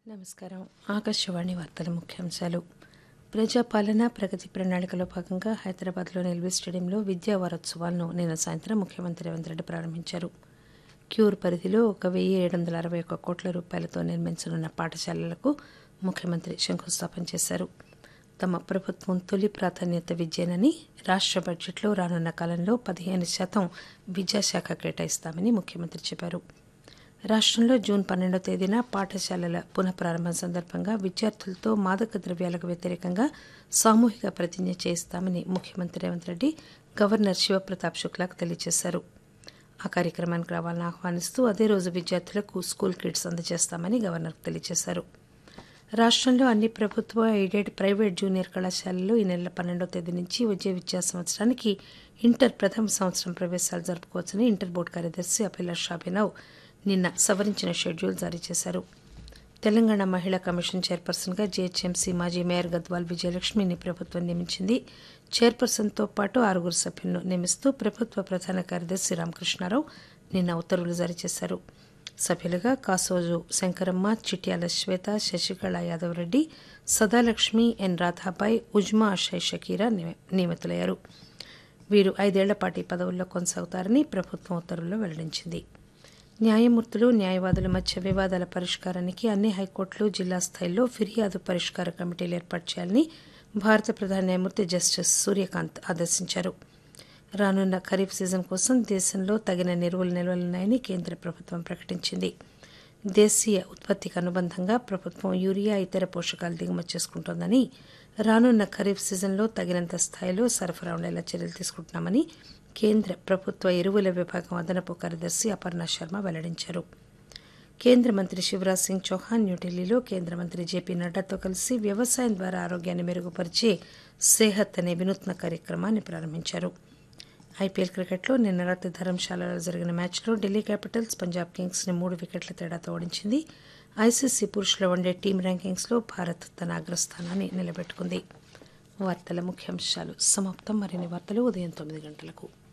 నమస్కారం ఆకాశవాణి వార్తల ముఖ్యాంశాలు ప్రజాపాలన ప్రగతి ప్రణాళికలో భాగంగా హైదరాబాద్లోని ఎల్బీ స్టేడియంలో విద్యా వారోత్సవాలను నిన్న సాయంత్రం ముఖ్యమంత్రి రేవంత్ రెడ్డి ప్రారంభించారు క్యూర్ పరిధిలో ఒక వెయ్యి ఏడు వందల అరవై ఒక్క కోట్ల రూపాయలతో నిర్మించనున్న పాఠశాలలకు ముఖ్యమంత్రి శంకుస్థాపన చేశారు తమ ప్రభుత్వం తొలి ప్రాధాన్యత విద్యేనని రాష్ట్ర బడ్జెట్లో రానున్న కాలంలో పదిహేను శాతం విద్యాశాఖ కేటాయిస్తామని ముఖ్యమంత్రి చెప్పారు రాష్ట్రంలో జూన్ పన్నెండో తేదీన పాఠశాలల పునఃప్రారంభం సందర్భంగా విద్యార్థులతో మాదక ద్రవ్యాలకు వ్యతిరేకంగా సామూహిక ప్రతిజ్ఞ చేయిస్తామని ముఖ్యమంత్రి రేవంత్ రెడ్డి గవర్నర్ శివప్రతాప్ శుక్లాకు తెలియజేశారు ఆ కార్యక్రమానికి రావాలని ఆహ్వానిస్తూ అదే రోజు విద్యార్థులకు స్కూల్ కిట్స్ అందజేస్తామని గవర్నర్కు తెలియజేశారు రాష్ట్రంలో అన్ని ప్రభుత్వ ఎయిడెడ్ ప్రైవేట్ జూనియర్ కళాశాలల్లో ఈ నెల పన్నెండో తేదీ నుంచి వచ్చే విద్యా సంవత్సరానికి ఇంటర్ ప్రథమ సంవత్సరం ప్రవేశాలు జరుపుకోవచ్చని ఇంటర్ బోర్డు కార్యదర్శి అభిలాష్ అభినవ్ నిన్న సవరించిన షెడ్యూల్ జారీ చేశారు తెలంగాణ మహిళా కమిషన్ చైర్పర్సన్గా జీహెచ్ఎంసీ మాజీ మేయర్ గద్వాల్ విజయలక్ష్మిని ప్రభుత్వం నియమించింది చైర్పర్సన్తో పాటు ఆరుగురు సభ్యులను నియమిస్తూ ప్రభుత్వ ప్రధాన కార్యదర్శి రామకృష్ణారావు నిన్న ఉత్తర్వులు జారీ చేశారు సభ్యులుగా కాసోజు శంకరమ్మ చిట్యాల శ్వేత శశికళ యాదవ్ రెడ్డి సదాలక్ష్మి ఎన్ రాధాబాయ్ ఉజ్మా అషయ్ షకీరా నియ- నియమితులయ్యారు వీరు ఐదేళ్ల పాటు ఈ పదవుల్లో కొనసాగుతారని ప్రభుత్వం ఉత్తర్వుల్లో వెల్లడించింది న్యాయమూర్తులు న్యాయవాదుల మధ్య వివాదాల పరిష్కారానికి అన్ని హైకోర్టులు జిల్లా స్థాయిల్లో ఫిర్యాదు పరిష్కార కమిటీలు ఏర్పాటు చేయాలని భారత ప్రధాన న్యాయమూర్తి జస్టిస్ సూర్యకాంత్ ఆదేశించారు రానున్న ఖరీఫ్ సీజన్ కోసం దేశంలో తగిన నిల్వలు నిల్వలున్నాయని కేంద్ర ప్రభుత్వం ప్రకటించింది దేశీయ ఉత్పత్తికి అనుబంధంగా ప్రభుత్వం యూరియా ఇతర పోషకాలు దిగుమతి చేసుకుంటోందని రానున్న ఖరీఫ్ సీజన్లో తగినంత స్థాయిలో సరఫరా ఉండేలా చర్యలు తీసుకుంటున్నామని కేంద్ర ప్రభుత్వ ఎరువుల విభాగం అదనపు కార్యదర్శి అపర్ణ శర్మ వెల్లడించారు కేంద్ర మంత్రి శివరాజ్ సింగ్ చౌహాన్ న్యూఢిల్లీలో కేంద్ర మంత్రి జేపీ నడ్డాతో కలిసి వ్యవసాయం ద్వారా ఆరోగ్యాన్ని మెరుగుపరిచే సేహత్ అనే వినూత్న కార్యక్రమాన్ని ప్రారంభించారు ఐపీఎల్ క్రికెట్లో నిన్న రాత్రి ధర్మశాలలో జరిగిన మ్యాచ్లో ఢిల్లీ క్యాపిటల్స్ పంజాబ్ కింగ్స్ని మూడు వికెట్ల తేడాతో ఓడించింది ఐసీసీ పురుషుల వన్డే టీం ర్యాంకింగ్స్లో భారత్ తన అగ్రస్థానాన్ని నిలబెట్టుకుంది వార్తల ముఖ్యాంశాలు సమాప్తం మరిన్ని వార్తలు ఉదయం తొమ్మిది గంటలకు